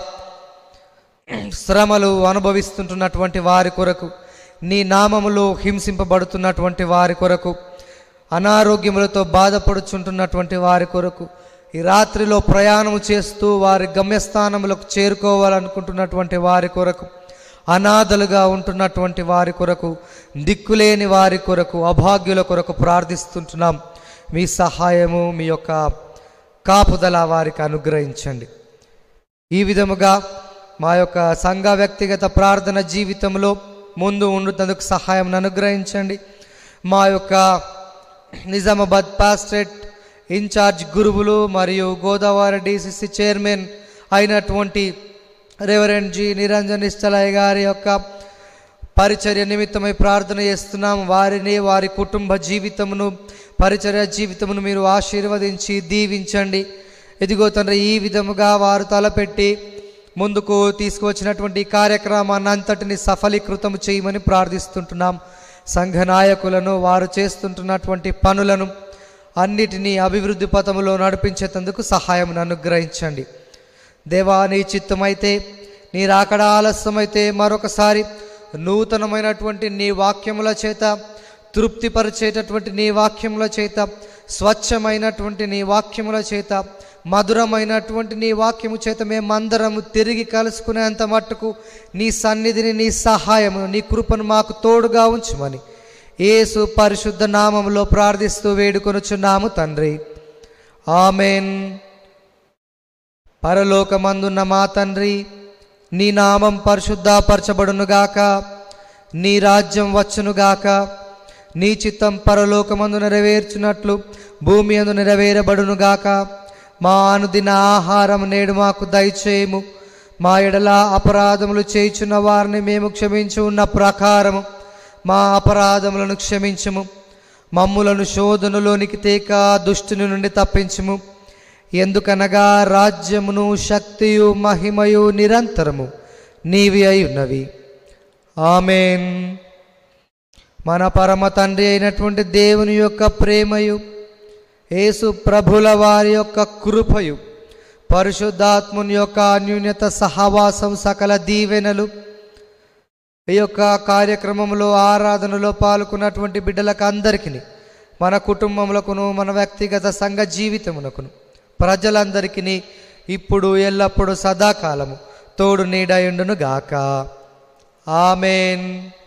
శ్రమలు అనుభవిస్తుంటున్నటువంటి వారి కొరకు నీ నామములో హింసింపబడుతున్నటువంటి వారి కొరకు అనారోగ్యములతో బాధపడుచుంటున్నటువంటి వారి కొరకు ఈ రాత్రిలో ప్రయాణం చేస్తూ వారి గమ్యస్థానములకు చేరుకోవాలనుకుంటున్నటువంటి వారి కొరకు అనాథలుగా ఉంటున్నటువంటి వారి కొరకు దిక్కులేని వారి కొరకు అభాగ్యుల కొరకు ప్రార్థిస్తుంటున్నాం మీ సహాయము మీ యొక్క కాపుదల వారికి అనుగ్రహించండి ఈ విధముగా మా యొక్క సంఘ వ్యక్తిగత ప్రార్థన జీవితంలో ముందు ఉండుతందుకు సహాయం అనుగ్రహించండి మా యొక్క నిజామాబాద్ పాస్టరేట్ ఇన్ఛార్జ్ గురువులు మరియు గోదావరి డిసిసి చైర్మన్ అయినటువంటి రెవరెండ్ జి నిరంజన్ ఇష్టలయ్య గారి యొక్క పరిచర్య నిమిత్తమై ప్రార్థన చేస్తున్నాం వారిని వారి కుటుంబ జీవితమును పరిచర్య జీవితమును మీరు ఆశీర్వదించి దీవించండి ఎదిగో తండ్రి ఈ విధముగా వారు తలపెట్టి ముందుకు తీసుకువచ్చినటువంటి ఈ కార్యక్రమాన్ని అంతటిని సఫలీకృతం చేయమని ప్రార్థిస్తుంటున్నాం సంఘ నాయకులను వారు చేస్తుంటున్నటువంటి పనులను అన్నిటినీ అభివృద్ధి పథములో నడిపించేందుకు సహాయం అనుగ్రహించండి దేవా నీ చిత్తమైతే నీ రాకడ ఆలస్యమైతే మరొకసారి నూతనమైనటువంటి నీ వాక్యముల చేత తృప్తిపరిచేటటువంటి నీ వాక్యముల చేత స్వచ్ఛమైనటువంటి నీ వాక్యముల చేత మధురమైనటువంటి నీ వాక్యము చేత మేమందరము తిరిగి కలుసుకునేంత మట్టుకు నీ సన్నిధిని నీ సహాయమును నీ కృపను మాకు తోడుగా ఉంచుమని యేసు పరిశుద్ధ నామములో ప్రార్థిస్తూ వేడుకొనుచున్నాము తండ్రి ఆమెన్ పరలోకమందున్న మా తండ్రి నీ నామం పరిశుద్ధపరచబడునుగాక నీ రాజ్యం వచ్చునుగాక నీ చిత్తం పరలోకమందు నెరవేర్చున్నట్లు భూమి అందు నెరవేరబడునుగాక మా అనుదిన ఆహారం నేడు మాకు దయచేయము మా ఎడల అపరాధములు చేయుచున్న వారిని మేము క్షమించి ఉన్న ప్రకారము మా అపరాధములను క్షమించము మమ్ములను శోధనలోనికి తేక దుష్టుని నుండి తప్పించుము ఎందుకనగా రాజ్యమును శక్తియు మహిమయు నిరంతరము నీవి అయి ఉన్నవి ఆమెన్ మన పరమ తండ్రి అయినటువంటి దేవుని యొక్క ప్రేమయు యేసు ప్రభుల వారి యొక్క కృపయు పరిశుద్ధాత్ముని యొక్క అన్యూన్యత సహవాసం సకల దీవెనలు ఈ యొక్క కార్యక్రమంలో ఆరాధనలో పాల్గొన్నటువంటి బిడ్డలకు అందరికీ మన కుటుంబములకును మన వ్యక్తిగత సంఘ జీవితమునకును ప్రజలందరికీ ఇప్పుడు ఎల్లప్పుడూ సదాకాలము తోడు నీడయుండును గాక ఆమెన్